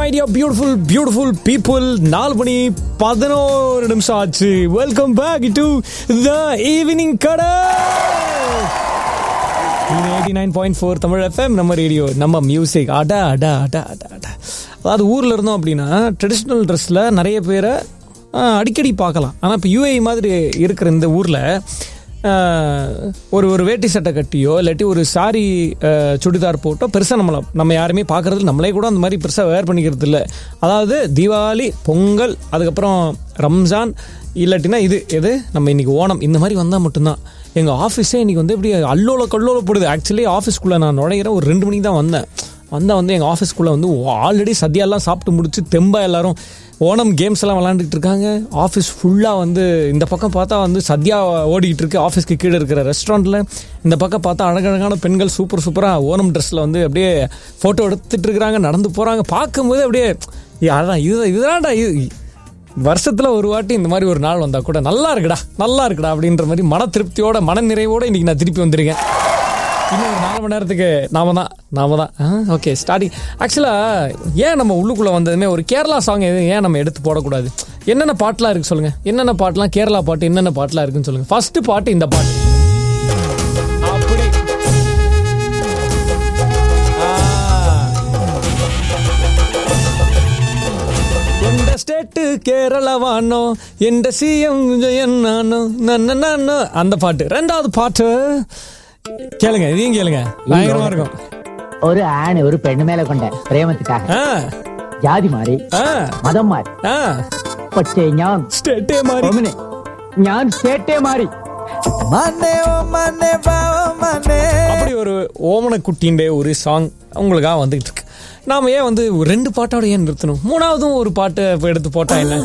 My dear beautiful beautiful people நாலு மணி பதினோரு நிமிஷம் ஆச்சு welcome back to the evening கடை eighty nine point four Tamil FM நம்ம ரேடியோ நம்ம மியூசிக் அடா அடா அடா அடா அடா அதாவது ஊரில் இருந்தோம் அப்படின்னா ட்ரெடிஷ்னல் ட்ரெஸ்ஸில் நிறைய பேரை ஆ, அடிக்கடி பார்க்கலாம் ஆனால் இப்போ யூஏ மாதிரி இருக்கிற இந்த ஊரில் ஒரு ஒரு வேட்டி சட்டை கட்டியோ இல்லாட்டி ஒரு சாரி சுடிதார் போட்டோ பெருசாக நம்மளை நம்ம யாருமே பார்க்கறது நம்மளே கூட அந்த மாதிரி பெருசாக வேர் பண்ணிக்கிறது இல்லை அதாவது தீபாவளி பொங்கல் அதுக்கப்புறம் ரம்ஜான் இல்லாட்டினா இது எது நம்ம இன்னைக்கு ஓணம் இந்த மாதிரி வந்தால் மட்டும்தான் எங்கள் ஆஃபீஸே இன்னைக்கு வந்து எப்படி அல்லோல கல்லோல போடுது ஆக்சுவலி ஆஃபீஸ்க்குள்ளே நான் நுழையிறேன் ஒரு ரெண்டு மணிக்கு தான் வந்தேன் வந்தால் வந்து எங்கள் ஆஃபீஸ்க்குள்ளே வந்து ஆல்ரெடி சத்யாலாம் சாப்பிட்டு முடிச்சு தெம்பா எல்லாரும் ஓணம் கேம்ஸ் எல்லாம் விளாண்டுட்டு இருக்காங்க ஆஃபீஸ் ஃபுல்லாக வந்து இந்த பக்கம் பார்த்தா வந்து சத்யா ஓடிக்கிட்டு இருக்கு ஆஃபீஸ்க்கு கீழே இருக்கிற ரெஸ்டாரண்ட்டில் இந்த பக்கம் பார்த்தா அழகழகான பெண்கள் சூப்பர் சூப்பராக ஓணம் ட்ரெஸ்ஸில் வந்து அப்படியே ஃபோட்டோ எடுத்துட்டு இருக்கிறாங்க நடந்து போகிறாங்க பார்க்கும்போது அப்படியே ஏ, அதான் இது இதுதான்டா இது வருஷத்துல ஒரு வாட்டி இந்த மாதிரி ஒரு நாள் வந்தா கூட நல்லா இருக்குடா நல்லா இருக்குடா அப்படின்ற மாதிரி மன திருப்தியோட மன நிறைவோட இன்னைக்கு நான் திருப்பி வந்திருக்கேன் இன்னும் ஒரு நாலு மணி நேரத்துக்கு நாம தான் நாம தான் ஓகே ஸ்டார்டிங் ஆக்சுவலாக ஏன் நம்ம உள்ளுக்குள்ளே வந்ததுமே ஒரு கேரளா சாங் எதுவும் ஏன் நம்ம எடுத்து போடக்கூடாது என்னென்ன பாட்டுலாம் இருக்கு சொல்லுங்க என்னென்ன பாட்டுலாம் கேரளா பாட்டு என்னென்ன பாட்டுலாம் இருக்குன்னு சொல்லுங்க ஃபர்ஸ்ட் பாட்டு இந்த பாட்டு அப்படி ஆ. எந்த ஸ்டேட்டு கேரளவானோ எந்த சிஎம் ஜெயன்னானோ நன்ன நானோ அந்த பாட்டு ரெண்டாவது பாட்டு கேளுங்க இதையும் கேளுங்க பயங்கரமா இருக்கும் ഒരു ആണ് ഒരു പെണ്ണ് മേലെ കൊണ്ട് പ്രേമത്തിക്കാக ஆ ജാതി മാറി ஆ മതം മാറി ஆ പക്ഷേ ഞാൻ ஸ்டேட்டே மாதிரி ഒമിനെ ഞാൻ സ്റ്റേറ്റേ മാറി மனே ஓ மனே பாவ மனே அப்படி ஒரு ஓமன குட்டின்ற ஒரு சாங் உங்களுக்காக வந்துகிட்டு இருக்கு நாம ஏன் வந்து ஒரு ரெண்டு பாட்டோட ஏன் நிறுத்தணும் மூணாவதும் ஒரு பாட்டை இப்ப எடுத்து போட்டா என்ன